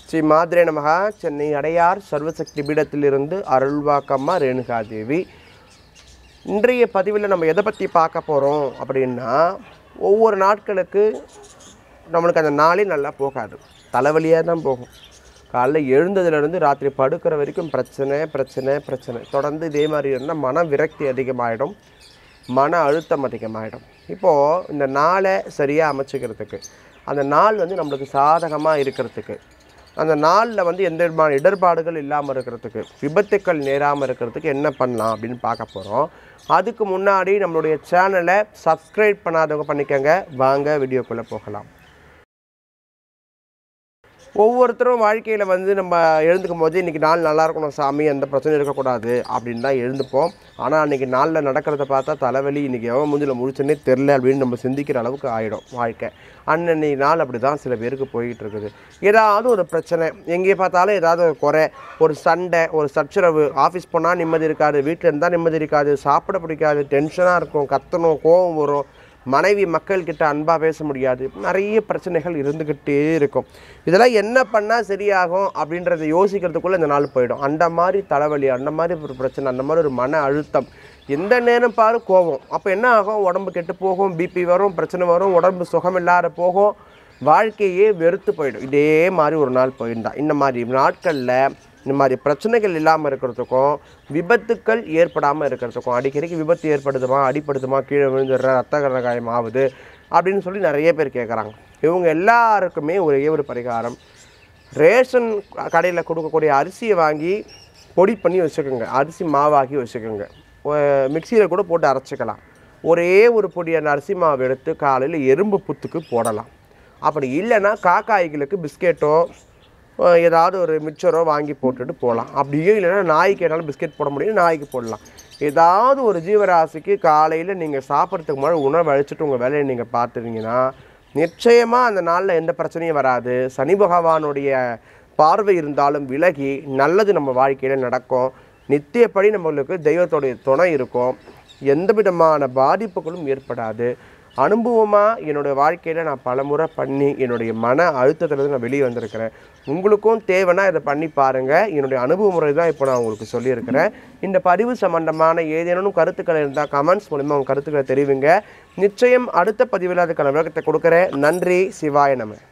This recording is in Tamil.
ஸ்ரீ மாத்ரே நமகா சென்னை அடையார் சர்வசக்தி பீடத்திலிருந்து அருள்வாக்கம்மா ரேணுகாதேவி இன்றைய பதிவில் நம்ம எதை பற்றி பார்க்க போகிறோம் அப்படின்னா ஒவ்வொரு நாட்களுக்கு நம்மளுக்கு அந்த நாளே நல்லா போகாது தலைவலியாக தான் போகும் காலைல எழுந்ததுலேருந்து ராத்திரி படுக்கிற வரைக்கும் பிரச்சனை பிரச்சனை பிரச்சனை தொடர்ந்து இதே மாதிரி இருந்தால் மன விரக்தி அதிகமாகிடும் மன அழுத்தம் அதிகமாகிடும் இப்போது இந்த நாளை சரியாக அமைச்சிக்கிறதுக்கு அந்த நாள் வந்து நம்மளுக்கு சாதகமாக இருக்கிறதுக்கு அந்த நாளில் வந்து எந்த விதமான இடர்பாடுகள் இல்லாமல் இருக்கிறதுக்கு விபத்துக்கள் நேராமல் இருக்கிறதுக்கு என்ன பண்ணலாம் அப்படின்னு பார்க்க போகிறோம் அதுக்கு முன்னாடி நம்மளுடைய சேனலை சப்ஸ்கிரைப் பண்ணாதவங்க பண்ணிக்கோங்க வாங்க வீடியோக்குள்ளே போகலாம் ஒவ்வொருத்தரும் வாழ்க்கையில் வந்து நம்ம எழுந்துக்கும் போது இன்றைக்கி நாள் நல்லா இருக்கணும் சாமி எந்த பிரச்சனையும் இருக்கக்கூடாது அப்படின்னு தான் எழுந்துப்போம் ஆனால் அன்றைக்கி நாளில் நடக்கிறத பார்த்தா தலைவலி இன்றைக்கி எவன் மூஞ்சில் முடிச்சுன்னே தெரில அப்படின்னு நம்ம சிந்திக்கிற அளவுக்கு ஆகிடும் வாழ்க்கை அன்னன்னைக்கு நாள் அப்படி தான் சில பேருக்கு போய்கிட்டு இருக்குது ஏதாவது ஒரு பிரச்சனை எங்கே பார்த்தாலும் ஏதாவது ஒரு குறை ஒரு சண்டை ஒரு சச்சரவு ஆஃபீஸ் போனால் நிம்மதி இருக்காது வீட்டில் இருந்தால் நிம்மதி இருக்காது சாப்பிட பிடிக்காது டென்ஷனாக இருக்கும் கத்தணும் கோவம் வரும் மனைவி மக்கள்கிட்ட அன்பாக பேச முடியாது நிறைய பிரச்சனைகள் இருந்துக்கிட்டே இருக்கும் இதெல்லாம் என்ன பண்ணால் சரியாகும் அப்படின்றத யோசிக்கிறதுக்குள்ளே இந்த நாள் போயிடும் அந்த மாதிரி தலைவலி அந்த மாதிரி ஒரு பிரச்சனை அந்த மாதிரி ஒரு மன அழுத்தம் எந்த நேரம் பாரு கோவம் அப்போ என்ன ஆகும் உடம்பு கெட்டு போகும் பிபி வரும் பிரச்சனை வரும் உடம்பு சுகம் இல்லாத போகும் வாழ்க்கையே வெறுத்து போயிடும் இதே மாதிரி ஒரு நாள் போயிருந்தா இந்த மாதிரி நாட்களில் இந்த மாதிரி பிரச்சனைகள் இல்லாமல் இருக்கிறதுக்கும் விபத்துக்கள் ஏற்படாமல் இருக்கிறதுக்கும் அடிக்கடிக்கு விபத்து ஏற்படுதுமா அடிப்படுதுமா கீழே விழுந்துடுற ரத்த கரகாயம் ஆகுது அப்படின்னு சொல்லி நிறைய பேர் கேட்குறாங்க இவங்க எல்லாருக்குமே ஒரே ஒரு பரிகாரம் ரேஷன் கடையில் கொடுக்கக்கூடிய அரிசியை வாங்கி பொடி பண்ணி வச்சுக்கோங்க அரிசி மாவாக்கி வச்சுக்கோங்க மிக்சியில் கூட போட்டு அரைச்சிக்கலாம் ஒரே ஒரு பொடி அந்த அரிசி மாவு எடுத்து காலையில் எறும்பு புத்துக்கு போடலாம் அப்படி இல்லைன்னா காக்காய்களுக்கு பிஸ்கெட்டோ அஹ் ஏதாவது ஒரு மிக்சரோ வாங்கி போட்டுட்டு போகலாம் அப்படியே இல்லைன்னா நாய்க்கு என்னால் பிஸ்கெட் போட முடியும் நாய்க்கு போடலாம் ஏதாவது ஒரு ஜீவராசிக்கு காலையில் நீங்கள் சாப்பிட்றதுக்கு முன்னாடி உணவு அழிச்சிட்டு உங்கள் வேலையை நீங்கள் பார்த்துட்டீங்கன்னா நிச்சயமாக அந்த நாளில் எந்த பிரச்சனையும் வராது சனி பகவானுடைய பார்வை இருந்தாலும் விலகி நல்லது நம்ம வாழ்க்கையில் நடக்கும் நித்தியப்படி நம்மளுக்கு தெய்வத்தோடைய துணை இருக்கும் எந்த விதமான பாதிப்புகளும் ஏற்படாது அனுபவமாக என்னுடைய வாழ்க்கையில் நான் பலமுறை பண்ணி என்னுடைய மன அழுத்தத்துலேருந்து நான் வெளியே வந்திருக்கிறேன் உங்களுக்கும் தேவைன்னா இதை பண்ணி பாருங்கள் என்னுடைய அனுபவ முறை தான் இப்போ நான் உங்களுக்கு சொல்லியிருக்கிறேன் இந்த பதிவு சம்பந்தமான ஏதேனும் கருத்துக்கள் இருந்தால் கமெண்ட்ஸ் மூலிமா உங்கள் கருத்துக்களை தெரிவிங்க நிச்சயம் அடுத்த பதிவில் அதுக்கான விளக்கத்தை கொடுக்குறேன் நன்றி சிவாய நம